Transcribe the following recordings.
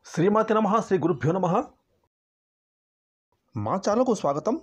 శ్రీమాతి నమ శ్రీ గురుభ్యో నమ మా ఛానల్కు స్వాగతం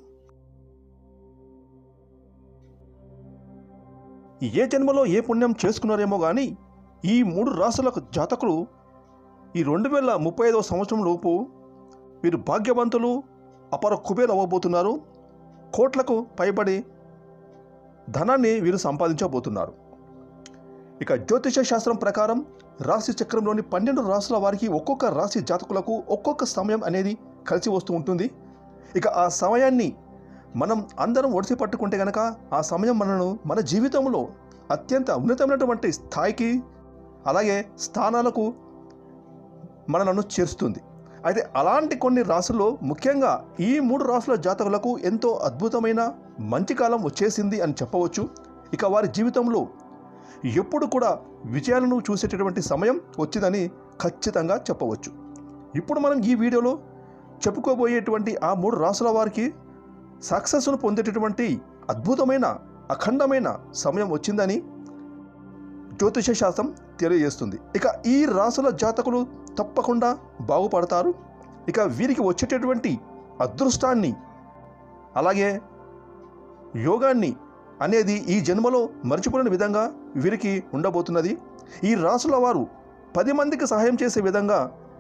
ఏ జన్మలో ఏ పుణ్యం చేసుకున్నారేమో కానీ ఈ మూడు రాసులకు జాతకులు ఈ రెండు వేల ముప్పై ఐదవ సంవత్సరం లోపు వీరు భాగ్యవంతులు అపర కుబేలు అవ్వబోతున్నారు కోట్లకు పైబడి ధనాన్ని వీరు సంపాదించబోతున్నారు ఇక జ్యోతిష శాస్త్రం ప్రకారం రాశి చక్రంలోని పన్నెండు రాసుల వారికి ఒక్కొక్క రాశి జాతకులకు ఒక్కొక్క సమయం అనేది కలిసి వస్తూ ఉంటుంది ఇక ఆ సమయాన్ని మనం అందరం ఒడిసి పట్టుకుంటే కనుక ఆ సమయం మనను మన జీవితంలో అత్యంత ఉన్నతమైనటువంటి స్థాయికి అలాగే స్థానాలకు మనలను చేరుస్తుంది అయితే అలాంటి కొన్ని రాసుల్లో ముఖ్యంగా ఈ మూడు రాసుల జాతకులకు ఎంతో అద్భుతమైన మంచి కాలం వచ్చేసింది అని చెప్పవచ్చు ఇక వారి జీవితంలో ఎప్పుడు కూడా విజయాలను చూసేటటువంటి సమయం వచ్చిందని ఖచ్చితంగా చెప్పవచ్చు ఇప్పుడు మనం ఈ వీడియోలో చెప్పుకోబోయేటువంటి ఆ మూడు రాసుల వారికి సక్సెస్ను పొందేటటువంటి అద్భుతమైన అఖండమైన సమయం వచ్చిందని జ్యోతిష శాస్త్రం తెలియజేస్తుంది ఇక ఈ రాసుల జాతకులు తప్పకుండా బాగుపడతారు ఇక వీరికి వచ్చేటటువంటి అదృష్టాన్ని అలాగే యోగాన్ని అనేది ఈ జన్మలో మర్చిపోలేని విధంగా వీరికి ఉండబోతున్నది ఈ రాసుల వారు పది మందికి సహాయం చేసే విధంగా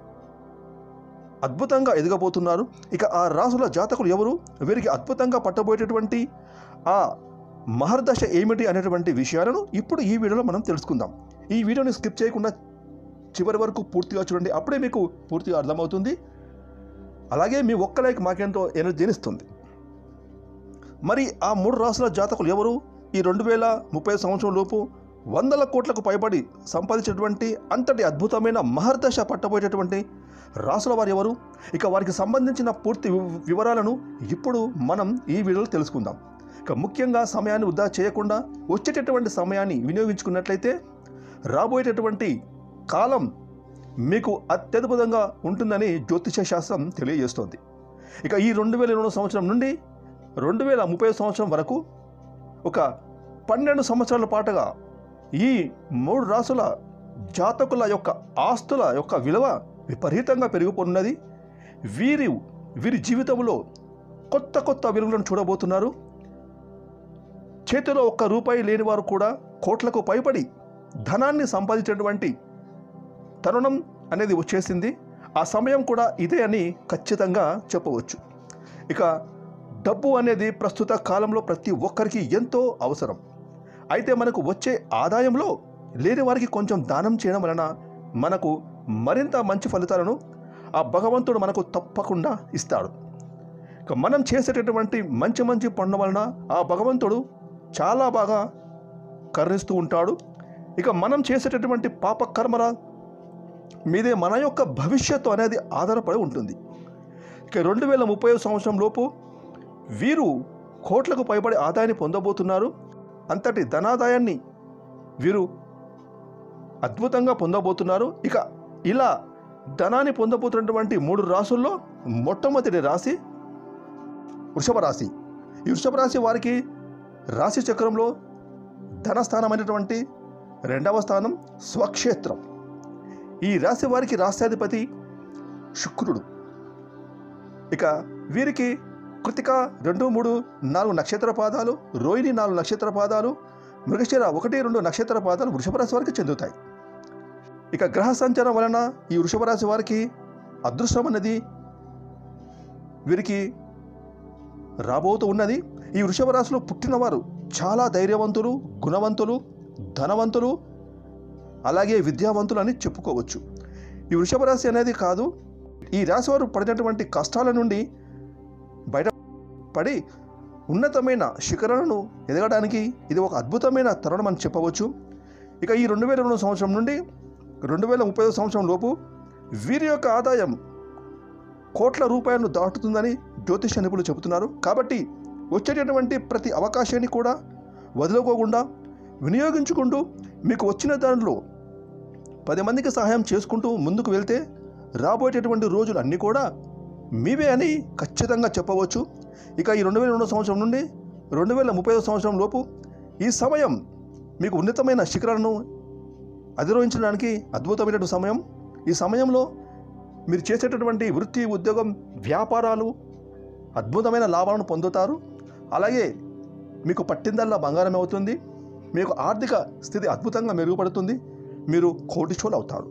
అద్భుతంగా ఎదగబోతున్నారు ఇక ఆ రాసుల జాతకులు ఎవరు వీరికి అద్భుతంగా పట్టబోయేటటువంటి ఆ మహర్దశ ఏమిటి అనేటువంటి విషయాలను ఇప్పుడు ఈ వీడియోలో మనం తెలుసుకుందాం ఈ వీడియోని స్కిప్ చేయకుండా చివరి వరకు పూర్తిగా చూడండి అప్పుడే మీకు పూర్తిగా అర్థమవుతుంది అలాగే మీ ఒక్క లైక్ మాకెంతో ఎనర్జీని ఇస్తుంది మరి ఆ మూడు రాసుల జాతకులు ఎవరు ఈ రెండు వేల ముప్పై సంవత్సరం లోపు వందల కోట్లకు పైబడి సంపాదించినటువంటి అంతటి అద్భుతమైన మహర్దశ పట్టబోయేటటువంటి రాసుల వారు ఎవరు ఇక వారికి సంబంధించిన పూర్తి వివ- వివరాలను ఇప్పుడు మనం ఈ వీడియోలో తెలుసుకుందాం ఇక ముఖ్యంగా సమయాన్ని వృధా చేయకుండా వచ్చేటటువంటి సమయాన్ని వినియోగించుకున్నట్లయితే రాబోయేటటువంటి కాలం మీకు అత్యద్భుతంగా ఉంటుందని జ్యోతిష శాస్త్రం తెలియజేస్తోంది ఇక ఈ రెండు వేల ఇరవై సంవత్సరం నుండి రెండు వేల ముప్పై సంవత్సరం వరకు ఒక పన్నెండు సంవత్సరాల పాటుగా ఈ మూడు రాసుల జాతకుల యొక్క ఆస్తుల యొక్క విలువ విపరీతంగా పెరిగిపోతున్నది వీరి వీరి జీవితంలో కొత్త కొత్త విలువలను చూడబోతున్నారు చేతిలో ఒక్క రూపాయి లేని వారు కూడా కోట్లకు పైబడి ధనాన్ని సంపాదించినటువంటి తరుణం అనేది వచ్చేసింది ఆ సమయం కూడా ఇదే అని ఖచ్చితంగా చెప్పవచ్చు ఇక డబ్బు అనేది ప్రస్తుత కాలంలో ప్రతి ఒక్కరికి ఎంతో అవసరం అయితే మనకు వచ్చే ఆదాయంలో లేని వారికి కొంచెం దానం చేయడం వలన మనకు మరింత మంచి ఫలితాలను ఆ భగవంతుడు మనకు తప్పకుండా ఇస్తాడు ఇక మనం చేసేటటువంటి మంచి మంచి పనుల వలన ఆ భగవంతుడు చాలా బాగా కరుణిస్తూ ఉంటాడు ఇక మనం చేసేటటువంటి పాప కర్మల మీదే మన యొక్క భవిష్యత్తు అనేది ఆధారపడి ఉంటుంది ఇక రెండు వేల ముప్పై సంవత్సరం లోపు వీరు కోట్లకు పైబడి ఆదాయాన్ని పొందబోతున్నారు అంతటి ధనాదాయాన్ని వీరు అద్భుతంగా పొందబోతున్నారు ఇక ఇలా ధనాన్ని పొందబోతున్నటువంటి మూడు రాసుల్లో మొట్టమొదటి రాశి వృషభ రాశి ఈ వృషభ రాశి వారికి రాశి చక్రంలో ధనస్థానమైనటువంటి రెండవ స్థానం స్వక్షేత్రం ఈ రాశి వారికి రాష్ట్రాధిపతి శుక్రుడు ఇక వీరికి కృతిక రెండు మూడు నాలుగు నక్షత్ర పాదాలు రోహిణి నాలుగు నక్షత్ర పాదాలు మృగశిర ఒకటి రెండు నక్షత్ర పాదాలు వృషభ రాశి వారికి చెందుతాయి ఇక గ్రహ సంచారం వలన ఈ వృషభ రాశి వారికి అదృష్టం అన్నది వీరికి రాబోతూ ఉన్నది ఈ వృషభ రాశిలో పుట్టినవారు చాలా ధైర్యవంతులు గుణవంతులు ధనవంతులు అలాగే విద్యావంతులు అని చెప్పుకోవచ్చు ఈ వృషభ రాశి అనేది కాదు ఈ రాశి వారు పడినటువంటి కష్టాల నుండి బయట పడి ఉన్నతమైన శిఖరాలను ఎదగడానికి ఇది ఒక అద్భుతమైన తరుణం అని చెప్పవచ్చు ఇక ఈ రెండు వేల రెండు సంవత్సరం నుండి రెండు వేల ముప్పై సంవత్సరం లోపు వీరి యొక్క ఆదాయం కోట్ల రూపాయలను దాటుతుందని జ్యోతిష నిపుణులు చెబుతున్నారు కాబట్టి వచ్చేటటువంటి ప్రతి అవకాశాన్ని కూడా వదులుకోకుండా వినియోగించుకుంటూ మీకు వచ్చిన దానిలో పది మందికి సహాయం చేసుకుంటూ ముందుకు వెళ్తే రాబోయేటటువంటి రోజులు అన్నీ కూడా మీవే అని ఖచ్చితంగా చెప్పవచ్చు ఇక ఈ రెండు వేల రెండో సంవత్సరం నుండి రెండు వేల ముప్పై సంవత్సరం లోపు ఈ సమయం మీకు ఉన్నతమైన శిఖరాలను అధిరోహించడానికి అద్భుతమైనటువంటి సమయం ఈ సమయంలో మీరు చేసేటటువంటి వృత్తి ఉద్యోగం వ్యాపారాలు అద్భుతమైన లాభాలను పొందుతారు అలాగే మీకు పట్టిందల్లా బంగారం అవుతుంది మీకు ఆర్థిక స్థితి అద్భుతంగా మెరుగుపడుతుంది మీరు కోటిచోలు అవుతారు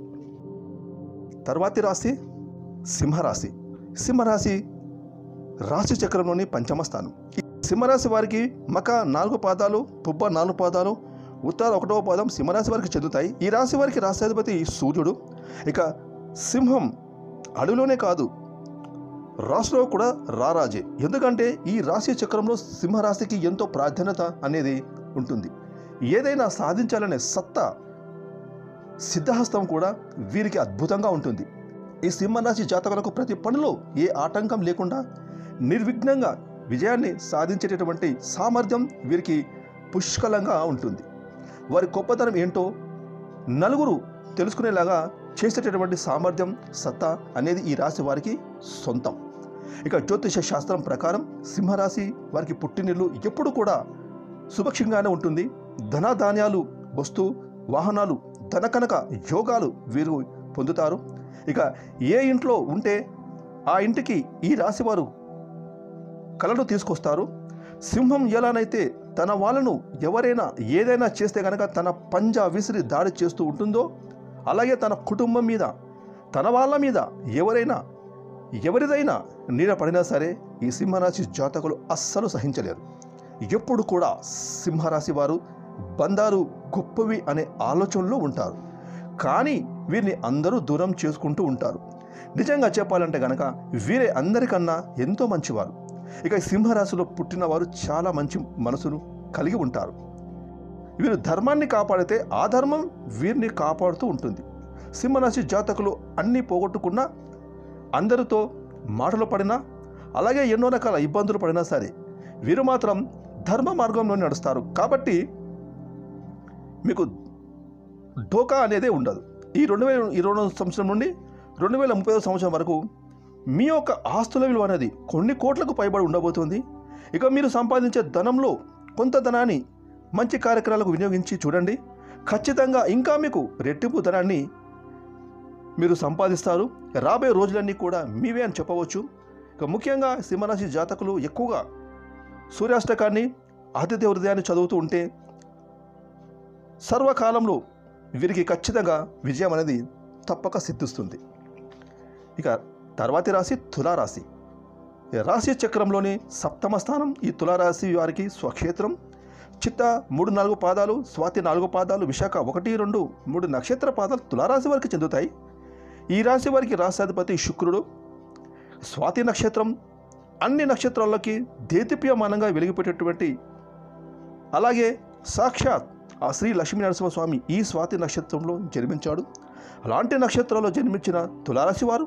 తర్వాతి రాశి సింహరాశి సింహరాశి రాశి చక్రంలోని పంచమ స్థానం ఈ సింహరాశి వారికి మక నాలుగు పాదాలు పుబ్బ నాలుగు పాదాలు ఉత్తర ఒకటవ పాదం సింహరాశి వారికి చెందుతాయి ఈ రాశి వారికి రాష్ట్రాధిపతి సూర్యుడు ఇక సింహం అడవిలోనే కాదు రాశిలో కూడా రారాజే ఎందుకంటే ఈ రాశి చక్రంలో సింహరాశికి ఎంతో ప్రాధాన్యత అనేది ఉంటుంది ఏదైనా సాధించాలనే సత్తా సిద్ధహస్తం కూడా వీరికి అద్భుతంగా ఉంటుంది ఈ సింహరాశి జాతకులకు ప్రతి పనిలో ఏ ఆటంకం లేకుండా నిర్విఘ్నంగా విజయాన్ని సాధించేటటువంటి సామర్థ్యం వీరికి పుష్కలంగా ఉంటుంది వారి గొప్పతనం ఏంటో నలుగురు తెలుసుకునేలాగా చేసేటటువంటి సామర్థ్యం సత్తా అనేది ఈ రాశి వారికి సొంతం ఇక జ్యోతిష శాస్త్రం ప్రకారం సింహరాశి వారికి పుట్టినిల్లు ఎప్పుడు కూడా సుభక్షంగానే ఉంటుంది ధనధాన్యాలు వస్తు వాహనాలు ధనకనక యోగాలు వీరు పొందుతారు ఇక ఏ ఇంట్లో ఉంటే ఆ ఇంటికి ఈ రాశి వారు కళను తీసుకొస్తారు సింహం ఎలానైతే తన వాళ్ళను ఎవరైనా ఏదైనా చేస్తే కనుక తన పంజా విసిరి దాడి చేస్తూ ఉంటుందో అలాగే తన కుటుంబం మీద తన వాళ్ళ మీద ఎవరైనా ఎవరిదైనా నీడ పడినా సరే ఈ సింహరాశి జాతకులు అస్సలు సహించలేరు ఎప్పుడు కూడా సింహరాశి వారు బంధాలు గొప్పవి అనే ఆలోచనలో ఉంటారు కానీ వీరిని అందరూ దూరం చేసుకుంటూ ఉంటారు నిజంగా చెప్పాలంటే గనక వీరే అందరికన్నా ఎంతో మంచివారు ఇక ఈ సింహరాశిలో పుట్టిన వారు చాలా మంచి మనసును కలిగి ఉంటారు వీరు ధర్మాన్ని కాపాడితే ఆ ధర్మం వీరిని కాపాడుతూ ఉంటుంది సింహరాశి జాతకులు అన్నీ పోగొట్టుకున్నా అందరితో మాటలు పడినా అలాగే ఎన్నో రకాల ఇబ్బందులు పడినా సరే వీరు మాత్రం ధర్మ మార్గంలో నడుస్తారు కాబట్టి మీకు ఢోకా అనేదే ఉండదు ఈ రెండు వేల ఇరవై రెండు సంవత్సరం నుండి రెండు వేల ముప్పై ఐదు సంవత్సరం వరకు మీ యొక్క ఆస్తుల విలువ అనేది కొన్ని కోట్లకు పైబడి ఉండబోతుంది ఇక మీరు సంపాదించే ధనంలో కొంత ధనాన్ని మంచి కార్యక్రమాలకు వినియోగించి చూడండి ఖచ్చితంగా ఇంకా మీకు రెట్టింపు ధనాన్ని మీరు సంపాదిస్తారు రాబోయే రోజులన్నీ కూడా మీవే అని చెప్పవచ్చు ఇక ముఖ్యంగా సింహరాశి జాతకులు ఎక్కువగా సూర్యాష్టకాన్ని ఆదిత్య హృదయాన్ని చదువుతూ ఉంటే సర్వకాలంలో వీరికి ఖచ్చితంగా విజయం అనేది తప్పక సిద్ధిస్తుంది ఇక తర్వాతి రాశి తులారాశి ఈ రాశి చక్రంలోని సప్తమ స్థానం ఈ తులారాశి వారికి స్వక్షేత్రం చిత్త మూడు నాలుగు పాదాలు స్వాతి నాలుగు పాదాలు విశాఖ ఒకటి రెండు మూడు నక్షత్ర పాదాలు తులారాశి వారికి చెందుతాయి ఈ రాశి వారికి రాష్ట్రాధిపతి శుక్రుడు స్వాతి నక్షత్రం అన్ని నక్షత్రాలకి దేదీప్యమానంగా వెలిగిపోయేటటువంటి అలాగే సాక్షాత్ ఆ శ్రీ లక్ష్మీ నరసింహస్వామి ఈ స్వాతి నక్షత్రంలో జన్మించాడు అలాంటి నక్షత్రంలో జన్మించిన తులారాశి వారు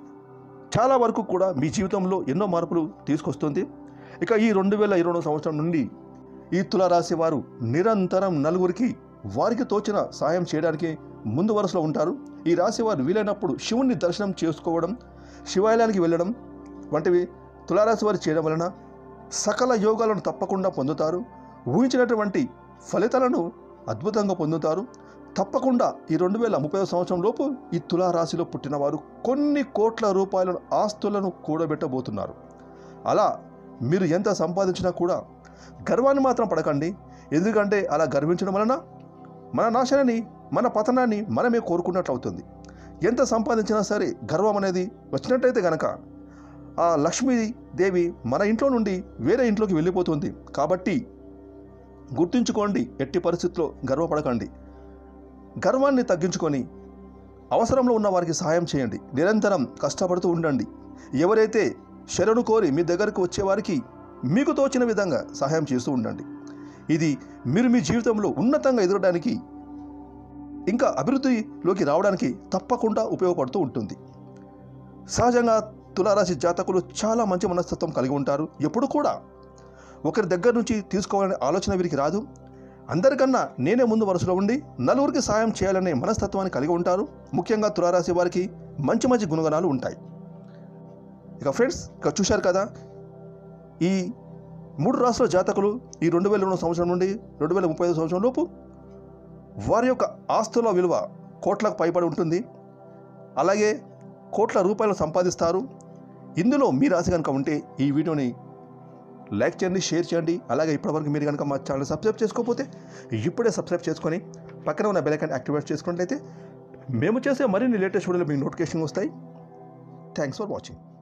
చాలా వరకు కూడా మీ జీవితంలో ఎన్నో మార్పులు తీసుకొస్తుంది ఇక ఈ రెండు వేల ఇరవై సంవత్సరం నుండి ఈ తులారాశి వారు నిరంతరం నలుగురికి వారికి తోచిన సహాయం చేయడానికి ముందు వరుసలో ఉంటారు ఈ రాశి వారు వీలైనప్పుడు శివుణ్ణి దర్శనం చేసుకోవడం శివాలయానికి వెళ్ళడం వంటివి తులారాశి వారు చేయడం వలన సకల యోగాలను తప్పకుండా పొందుతారు ఊహించినటువంటి ఫలితాలను అద్భుతంగా పొందుతారు తప్పకుండా ఈ రెండు వేల ముప్పై సంవత్సరం లోపు ఈ తులారాశిలో పుట్టిన వారు కొన్ని కోట్ల రూపాయల ఆస్తులను కూడబెట్టబోతున్నారు అలా మీరు ఎంత సంపాదించినా కూడా గర్వాన్ని మాత్రం పడకండి ఎందుకంటే అలా గర్వించడం వలన మన నాశనాన్ని మన పతనాన్ని మనమే కోరుకున్నట్లు అవుతుంది ఎంత సంపాదించినా సరే గర్వం అనేది వచ్చినట్టయితే గనక ఆ లక్ష్మీదేవి మన ఇంట్లో నుండి వేరే ఇంట్లోకి వెళ్ళిపోతుంది కాబట్టి గుర్తుంచుకోండి ఎట్టి పరిస్థితుల్లో గర్వపడకండి గర్వాన్ని తగ్గించుకొని అవసరంలో ఉన్న వారికి సహాయం చేయండి నిరంతరం కష్టపడుతూ ఉండండి ఎవరైతే శరణు కోరి మీ దగ్గరకు వచ్చేవారికి మీకు తోచిన విధంగా సహాయం చేస్తూ ఉండండి ఇది మీరు మీ జీవితంలో ఉన్నతంగా ఎదగడానికి ఇంకా అభివృద్ధిలోకి రావడానికి తప్పకుండా ఉపయోగపడుతూ ఉంటుంది సహజంగా తులారాశి జాతకులు చాలా మంచి మనస్తత్వం కలిగి ఉంటారు ఎప్పుడు కూడా ఒకరి దగ్గర నుంచి తీసుకోవాలనే ఆలోచన వీరికి రాదు అందరికన్నా నేనే ముందు వరుసలో ఉండి నలుగురికి సాయం చేయాలనే మనస్తత్వాన్ని కలిగి ఉంటారు ముఖ్యంగా తులారాశి వారికి మంచి మంచి గుణగణాలు ఉంటాయి ఇక ఫ్రెండ్స్ ఇక చూశారు కదా ఈ మూడు రాష్ట్రాల జాతకులు ఈ రెండు వేల రెండు సంవత్సరం నుండి రెండు వేల ముప్పై ఐదు సంవత్సరం లోపు వారి యొక్క ఆస్తుల విలువ కోట్లకు పైబడి ఉంటుంది అలాగే కోట్ల రూపాయలు సంపాదిస్తారు ఇందులో మీ రాశి కనుక ఉంటే ఈ వీడియోని లైక్ చేయండి షేర్ చేయండి అలాగే ఇప్పటివరకు మీరు కనుక మా ఛానల్ సబ్స్క్రైబ్ చేసుకోకపోతే ఇప్పుడే సబ్స్క్రైబ్ చేసుకొని పక్కన ఉన్న బెల్ ఐకాన్ యాక్టివేట్ చేసుకున్నట్లయితే మేము చేసే మరిన్ని లేటెస్ట్ వీడియోలు మీకు నోటిఫికేషన్ వస్తాయి థ్యాంక్స్ ఫర్ వాచింగ్